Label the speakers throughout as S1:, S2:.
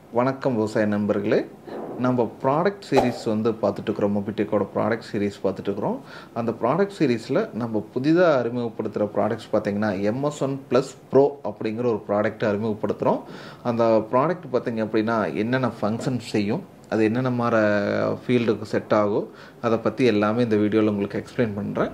S1: வணக்கம் விவசாய நண்பர்களே நம்ம ப்ராடக்ட் சீரீஸ் வந்து பார்த்துட்ருக்குறோம் மொபிடெக்கோட ப்ராடக்ட் சீரீஸ் பார்த்துட்ருக்குறோம் அந்த ப்ராடக்ட் சீரீஸில் நம்ம புதிதாக அறிமுகப்படுத்துகிற ப்ராடக்ட்ஸ் பார்த்திங்கன்னா எம்எஸ் ஒன் ப்ளஸ் ப்ரோ அப்படிங்கிற ஒரு ப்ராடக்ட்டை அறிமுகப்படுத்துகிறோம் அந்த ப்ராடக்ட் பார்த்திங்க அப்படின்னா என்னென்ன ஃபங்க்ஷன் செய்யும் அது என்னென்ன மாதிரி ஃபீல்டுக்கு செட் ஆகும் அதை பற்றி எல்லாமே இந்த வீடியோவில் உங்களுக்கு எக்ஸ்பிளைன் பண்ணுறேன்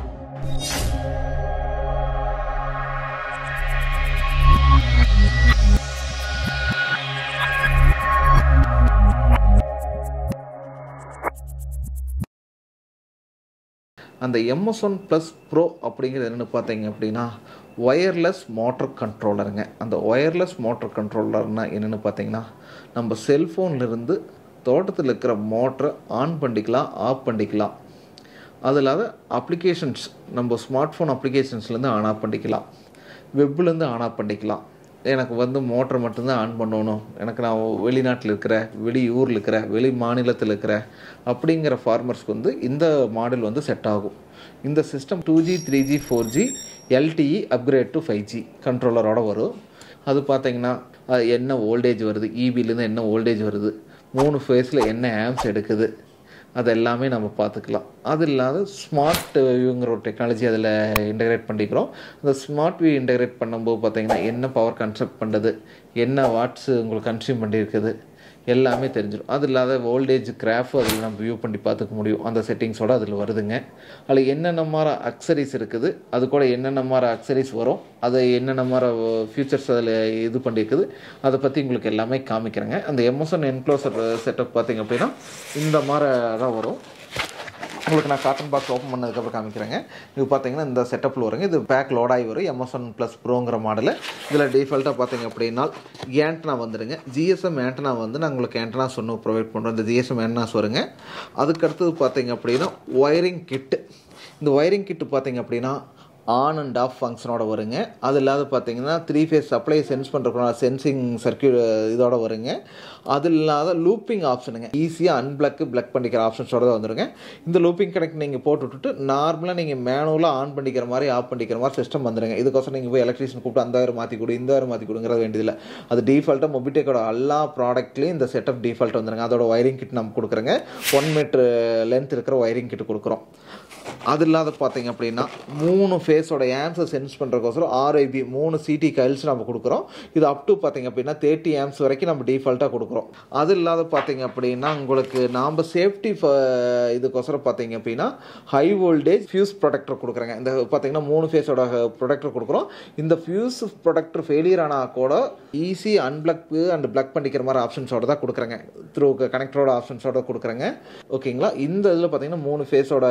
S1: அந்த எம்எஸ் ஒன் ப்ளஸ் ப்ரோ அப்படிங்கிறது என்னென்னு பார்த்தீங்க அப்படின்னா ஒயர்லெஸ் மோட்டர் கண்ட்ரோலருங்க அந்த ஒயர்லெஸ் மோட்டர் கண்ட்ரோலர்னால் என்னென்னு பார்த்தீங்கன்னா நம்ம செல்ஃபோன்லேருந்து தோட்டத்தில் இருக்கிற மோட்டரை ஆன் பண்ணிக்கலாம் ஆஃப் பண்ணிக்கலாம் அது இல்லாத அப்ளிகேஷன்ஸ் நம்ம ஸ்மார்ட் ஃபோன் அப்ளிகேஷன்ஸ்லேருந்து ஆன் ஆஃப் பண்ணிக்கலாம் வெப்லேருந்து ஆன் ஆஃப் பண்ணிக்கலாம் எனக்கு வந்து மோட்டர் மட்டும்தான் ஆன் பண்ணணும் எனக்கு நான் வெளிநாட்டில் இருக்கிற வெளியூரில் இருக்கிற வெளி மாநிலத்தில் இருக்கிற அப்படிங்கிற ஃபார்மர்ஸ்க்கு வந்து இந்த மாடல் வந்து செட் ஆகும் இந்த system two G three G four G LTE upgrade to five G கண்ட்ரோலரோட வரும் அது பார்த்தீங்கன்னா அது என்ன ஓல்டேஜ் வருது இபிலேருந்து என்ன ஓல்டேஜ் வருது மூணு ஃபேஸில் என்ன ஆம்ஸ் எடுக்குது அது எல்லாமே நம்ம பார்த்துக்கலாம் அது இல்லாத ஸ்மார்ட் வியூங்கிற ஒரு டெக்னாலஜி அதில் இன்டகிரேட் பண்ணிக்கிறோம் அந்த ஸ்மார்ட் வியூ இன்டகிரேட் பண்ணும்போது பார்த்தீங்கன்னா என்ன பவர் கன்செப்ட் பண்ணுறது என்ன வாட்ஸ் உங்களுக்கு கன்சியூம் பண்ணியிருக்குது எல்லாமே தெரிஞ்சிடும் அது இல்லாத வோல்டேஜ் கிராஃபும் அதில் நம்ம வியூ பண்ணி பார்த்துக்க முடியும் அந்த செட்டிங்ஸோட அதில் வருதுங்க அதில் என்னென்ன மாதிரி அக்சரிஸ் இருக்குது அது கூட என்னென்ன மாதிரி அக்சரிஸ் வரும் அது என்னென்ன மாதிரி ஃபியூச்சர்ஸ் அதில் இது பண்ணியிருக்குது அதை பற்றி உங்களுக்கு எல்லாமே காமிக்கிறேங்க அந்த எம்எஸ்என் என்க்ளோசர் செட்டப் பார்த்திங்க அப்படின்னா இந்த மாதிரி தான் வரும் உங்களுக்கு நான் காட்டன் பாக்ஸ் ஓப்பன் பண்ணதுக்கப்புறம் காமிக்கிறேங்க இது பார்த்தீங்கன்னா இந்த செட்டப்பில் வருங்க இது பேக் லோடாகி வரும் எம்எஸ்என் ப்ளஸ் ப்ரோங்கிற மாடலு இதில் டிஃபால்ட்டாக பார்த்தீங்க அப்படின்னா ஏண்டனா வந்துடுங்க ஜிஎஸ்எம் ஏண்டனா வந்து நான் உங்களுக்கு ஏண்டனா சொன்ன ப்ரொவைட் பண்ணுறோம் இந்த ஜிஎஸ்எம் ஏண்டனாஸ் வருங்க அதுக்கு அடுத்தது பார்த்தீங்க அப்படின்னா ஒயரிங் கிட்டு இந்த ஒயரிங் கிட்டு பார்த்தீங்க அப்படின்னா ஆன் அண்ட் ஆஃப் ஃபங்க்ஷனோட வருங்க அது இல்லாத பார்த்தீங்கன்னா த்ரீ ஃபேஸ் சப்ளை சென்ஸ் பண்ணுறதுக்கு சென்சிங் சர்க்கியூட் இதோட வருங்க அது இல்லாத லூப்பிங் ஆப்ஷனுங்க ஈஸியாக அன்பிளக்கு பிளக் பண்ணிக்கிற ஆப்ஷன்ஸோட தான் வந்துருங்க இந்த லூப்பிங் கனெக்ட் நீங்கள் போட்டு விட்டுட்டு நார்மலாக நீங்கள் மேனுவலாக ஆன் பண்ணிக்கிற மாதிரி ஆஃப் பண்ணிக்கிற மாதிரி சிஸ்டம் வந்துருங்க இதுக்கோசரம் நீங்கள் போய் எலக்ட்ரிஷியன் கூப்பிட்டு அந்த வாரம் மாற்றி கொடு இந்த வாரம் மாற்றி கொடுங்கிற வேண்டியதில்லை அது டிஃபால்ட்டாக மொபிடெக்கோட எல்லா ப்ராடக்ட்லேயும் இந்த செட்டப் டிஃபால்ட் வந்துருங்க அதோட ஒயரிங் கிட் நம்ம கொடுக்குறோங்க ஒன் மீட்ரு லென்த் இருக்கிற ஒயரிங் கிட் கொடுக்குறோம் அது இல்லாத பார்த்தீங்க அப்படின்னா மூணு ஃபேஸோட ஆம்ஸை சென்ஸ் பண்ணுறக்கோசரம் ஆர்ஐபி மூணு சிடி கைல்ஸ் நம்ம கொடுக்குறோம் இது அப் டு பார்த்தீங்க அப்படின்னா தேர்ட்டி ஆம்ஸ் வரைக்கும் நம்ம டிஃபால்ட்டாக கொடுக்குறோம் அது இல்லாத பார்த்தீங்க அப்படின்னா உங்களுக்கு நாம் சேஃப்டி இதுக்கோசரம் பார்த்தீங்க அப்படின்னா ஹை வோல்டேஜ் ஃபியூஸ் ப்ரொடக்டர் கொடுக்குறேங்க இந்த பார்த்தீங்கன்னா மூணு ஃபேஸோட ப்ரொடக்டர் கொடுக்குறோம் இந்த ஃபியூஸ் ப்ரொடக்டர் ஃபெயிலியர் ஆனால் கூட ஈஸி அன்பிளக் அண்ட் பிளக் பண்ணிக்கிற மாதிரி ஆப்ஷன்ஸோட தான் கொடுக்குறேங்க த்ரூ கனெக்டரோட ஆப்ஷன்ஸோட கொடுக்குறேங்க ஓகேங்களா இந்த இதில் பார்த்தீங்கன்னா மூணு ஃபேஸோட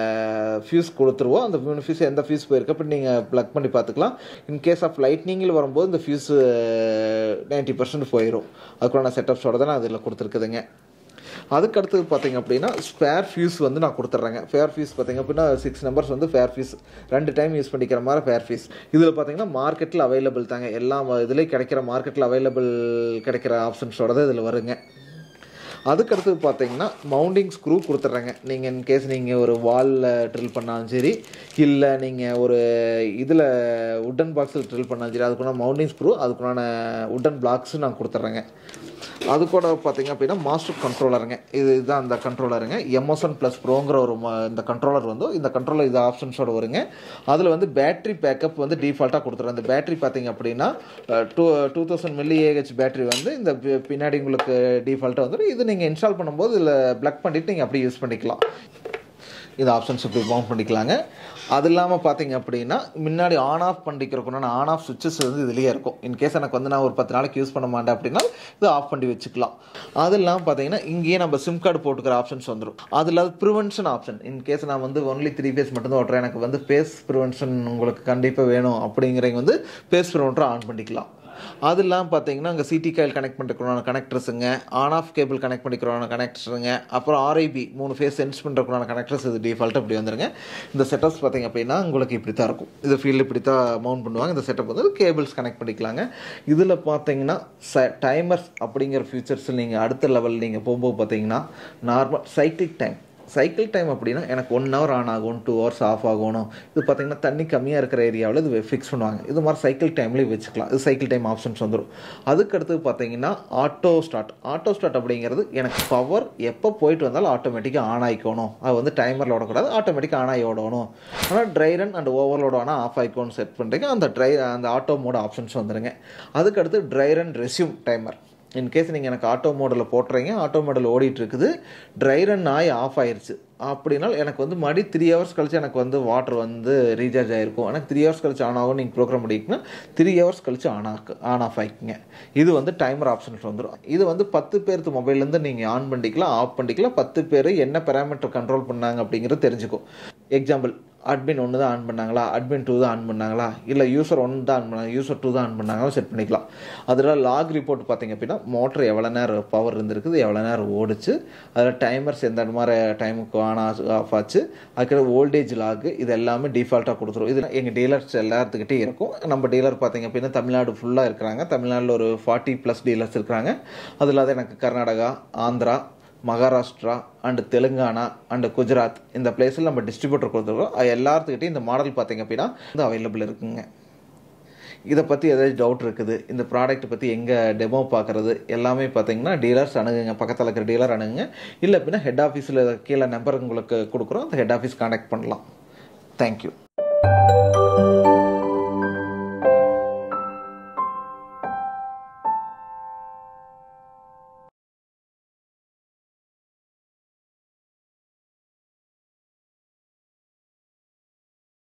S1: ஃபியூஸ் கொடுத்துருவோம் அந்த மூணு ஃபியூஸ் எந்த ஃபியூஸ் போயிருக்கு அப்படி நீங்கள் ப்ளக் பண்ணி பார்த்துக்கலாம் இன் கேஸ் ஆஃப் லைட்னிங்கில் வரும்போது இந்த ஃபியூஸ் நைன்ட்டி பர்சன்ட் போயிடும் அதுக்குள்ள செட்டப்ஸோட தான் நான் அதில் கொடுத்துருக்குதுங்க அதுக்கு அடுத்தது பார்த்தீங்க அப்படின்னா ஸ்பேர் ஃபியூஸ் வந்து நான் கொடுத்துட்றேங்க ஃபேர் ஃபீஸ் பார்த்தீங்க அப்படின்னா சிக்ஸ் நம்பர்ஸ் வந்து ஃபேர் ஃபீஸ் ரெண்டு டைம் யூஸ் பண்ணிக்கிற மாதிரி ஃபேர் ஃபீஸ் இதில் பார்த்தீங்கன்னா மார்க்கெட்டில் அவைலபிள் தாங்க எல்லா இதுலேயும் கிடைக்கிற மார்க்கெட்டில் அவைலபிள் கிடைக்கிற ஆப்ஷன்ஸோட தான் இதில் வருங்க அதுக்கடுத்து பார்த்தீங்கன்னா மவுண்டிங் ஸ்க்ரூ கொடுத்துட்றேங்க நீங்கள் இன்கேஸ் நீங்கள் ஒரு வாலில் ட்ரில் பண்ணாலும் சரி இல்லை நீங்கள் ஒரு இதில் உட்டன் பாக்ஸில் ட்ரில் பண்ணாலும் சரி அதுக்குள்ள மவுண்டிங் ஸ்க்ரூ அதுக்குண்டான உட்டன் பிளாக்ஸும் நான் கொடுத்துட்றேங்க அது கூட பார்த்தீங்க அப்படின்னா மாஸ்டர் கண்ட்ரோலருங்க இது இதுதான் அந்த கண்ட்ரோலருங்க எம்எஸ்என் ப்ளஸ் ப்ரோங்கிற ஒரு இந்த கண்ட்ரோலர் வந்து இந்த கண்ட்ரோலர் இது ஆப்ஷன்ஸோட வருங்க அதில் வந்து பேட்டரி பேக்கப் வந்து டிஃபால்ட்டாக கொடுத்துருவோம் இந்த பேட்டரி பார்த்தீங்க அப்படின்னா two two thousand milli AH battery வந்து இந்த பின்னாடி உங்களுக்கு டிஃபால்ட்டாக வந்துடும் இது நீங்கள் இன்ஸ்டால் பண்ணும்போது இதில் ப்ளக் பண்ணிவிட்டு நீங்கள் அப்படி யூஸ் பண்ணிக்கலாம் இந்த ஆப்ஷன்ஸ் இப்படி பவுண்ட் பண்ணிக்கலாங்க அது இல்லாமல் பார்த்தீங்க அப்படின்னா முன்னாடி ஆன் ஆஃப் பண்ணிக்கிறக்குன்னா ஆன் ஆஃப் சுவிச்சஸ் வந்து இதுலேயே இருக்கும் இன்கேஸ் எனக்கு வந்து நான் ஒரு பத்து நாளைக்கு யூஸ் பண்ண மாட்டேன் அப்படின்னா இது ஆஃப் பண்ணி வச்சுக்கலாம் அது இல்லாமல் பார்த்தீங்கன்னா இங்கேயே நம்ம சிம் கார்டு போட்டுக்கிற ஆப்ஷன்ஸ் வந்துடும் அது இல்லாத ப்ரிவென்ஷன் ஆப்ஷன் இன்கேஸ் நான் வந்து ஒன்லி த்ரீ ஃபேஸ் மட்டும்தான் ஓட்டுறேன் எனக்கு வந்து ஃபேஸ் ப்ரிவென்ஷன் உங்களுக்கு கண்டிப்பாக வேணும் அப்படிங்கிறவங்க வந்து ஃபேஸ் ப்ரிவென்டரை ஆன் பண்ணிக்கலாம் அது இல்லாமல் பார்த்தீங்கன்னா அங்கே சிடி காயில் கனெக்ட் பண்ணிக்கிறோம் கனெக்டர்ஸுங்க ஆன் ஆஃப் கேபிள் கனெக்ட் பண்ணிக்கிறோம் கனெக்டர்ஸுங்க அப்புறம் ஆர்ஐபி மூணு ஃபேஸ் சென்ஸ் பண்ணுறக்குறான கனெக்டர்ஸ் இது டிஃபால்ட்டாக இப்படி வந்துருங்க இந்த செட்டப்ஸ் பார்த்தீங்க அப்படின்னா உங்களுக்கு இப்படி தான் இருக்கும் இது ஃபீல்டு இப்படி தான் மவுண்ட் பண்ணுவாங்க இந்த செட்டப் வந்து கேபிள்ஸ் கனெக்ட் பண்ணிக்கலாங்க இதில் பார்த்தீங்கன்னா ச டைமர்ஸ் அப்படிங்கிற ஃபியூச்சர்ஸில் நீங்கள் அடுத்த லெவல் நீங்கள் போகும்போது பார்த்தீங்கன்னா normal cycle time cycle time அப்படின்னா எனக்கு ஒன் ஹவர் ஆன் ஆகும் டூ ஹவர்ஸ் ஆஃப் ஆகணும் இது பார்த்தீங்கன்னா தண்ணி கம்மியாக இருக்கிற ஏரியாவில் இது ஃபிக்ஸ் பண்ணுவாங்க இது மாதிரி சைக்கிள் டைம்லேயும் வச்சுக்கலாம் இது சைக்கிள் டைம் ஆப்ஷன்ஸ் வந்துடும் அதுக்கடுத்து பார்த்தீங்கன்னா ஆட்டோ ஸ்டார்ட் ஆட்டோ ஸ்டார்ட் அப்படிங்கிறது எனக்கு பவர் எப்போ போயிட்டு வந்தாலும் ஆட்டோமேட்டிக்காக ஆன் ஆகிக்கணும் அது வந்து டைமரில் ஓடக்கூடாது ஆட்டோமேட்டிக்காக ஆன் ஆகி ஓடணும் ஆனால் ட்ரை ரன் அண்ட் ஓவர்லோட் ஆனால் ஆஃப் ஆகிக்கோன்னு செட் பண்ணுறீங்க அந்த ட்ரை அந்த ஆட்டோ மோட் ஆப்ஷன்ஸ் வந்துடுங்க அதுக்கடுத்து dry run resume timer in case நீங்கள் எனக்கு ஆட்டோ மோடில் போட்டுறீங்க ஆட்டோ மோடில் ஓடிட்டு இருக்குது ட்ரை ரன் ஆகி ஆஃப் ஆயிருச்சு அப்படின்னா எனக்கு வந்து மறுபடி த்ரீ ஹவர்ஸ் கழிச்சு எனக்கு வந்து வாட்டர் வந்து ரீசார்ஜ் ஆகிருக்கும் எனக்கு த்ரீ ஹவர்ஸ் கழிச்சு ஆன் ஆகும் நீங்கள் ப்ரோக்ராம் பண்ணிக்கிங்கன்னா த்ரீ ஹவர்ஸ் கழிச்சு ஆன் ஆக்கு ஆன் ஆஃப் ஆகிக்குங்க இது வந்து டைமர் ஆப்ஷன்ஸ் வந்துடும் இது வந்து பத்து பேருக்கு மொபைல்லேருந்து நீங்கள் ஆன் பண்ணிக்கலாம் ஆஃப் பண்ணிக்கலாம் பத்து பேர் என்ன பேராமீட்டர் கண்ட்ரோல் பண்ணாங்க அப்படிங்கிறது தெரிஞ்சுக்கும் எக்ஸாம்பிள் அட்மின் ஒன்று தான் ஆன் பண்ணாங்களா அட்மின் டூ தான் ஆன் பண்ணாங்களா இல்லை யூசர் ஒன்று தான் ஆன் பண்ணாங்க யூசர் டூ தான் ஆன் பண்ணாங்களா செட் பண்ணிக்கலாம் அதில் லாக் ரிப்போர்ட் பார்த்தீங்க அப்படின்னா மோட்டர் எவ்வளோ நேரம் பவர் இருந்திருக்குது எவ்வளோ நேரம் ஓடிச்சு அதில் டைமர்ஸ் எந்த மாதிரி டைமுக்கு ஆன் ஆஃப் ஆச்சு அதுக்கப்புறம் ஓல்டேஜ் லாக் இது எல்லாமே டிஃபால்ட்டாக கொடுத்துரும் இது எங்கள் டீலர்ஸ் எல்லாத்துக்கிட்டே இருக்கும் நம்ம டீலர் பார்த்தீங்க அப்படின்னா தமிழ்நாடு ஃபுல்லாக இருக்கிறாங்க தமிழ்நாட்டில் ஒரு ஃபார்ட்டி ப்ளஸ் டீலர்ஸ் இருக்கிறாங்க அது இல்லாத எனக்கு கர்நாடகா ஆந்திரா மகாராஷ்டிரா அண்டு தெலுங்கானா அண்டு குஜராத் இந்த பிளேஸில் நம்ம டிஸ்ட்ரிபியூட்டர் கொடுத்துருக்கோம் அது எல்லாத்துக்கிட்டையும் இந்த மாடல் பார்த்தீங்க அப்படின்னா வந்து அவைலபிள் இருக்குங்க இதை பற்றி ஏதாச்சும் டவுட் இருக்குது இந்த ப்ராடக்ட் பற்றி எங்கே டெமோ பார்க்குறது எல்லாமே பார்த்தீங்கன்னா டீலர்ஸ் அணுகுங்க பக்கத்தில் இருக்கிற டீலர் அணுகுங்க இல்லை அப்படின்னா ஹெட் ஆஃபீஸில் கீழே நம்பர் உங்களுக்கு கொடுக்குறோம் அந்த ஹெட் ஆஃபீஸ் கான்டாக்ட் பண்ணலாம் தேங்க்யூ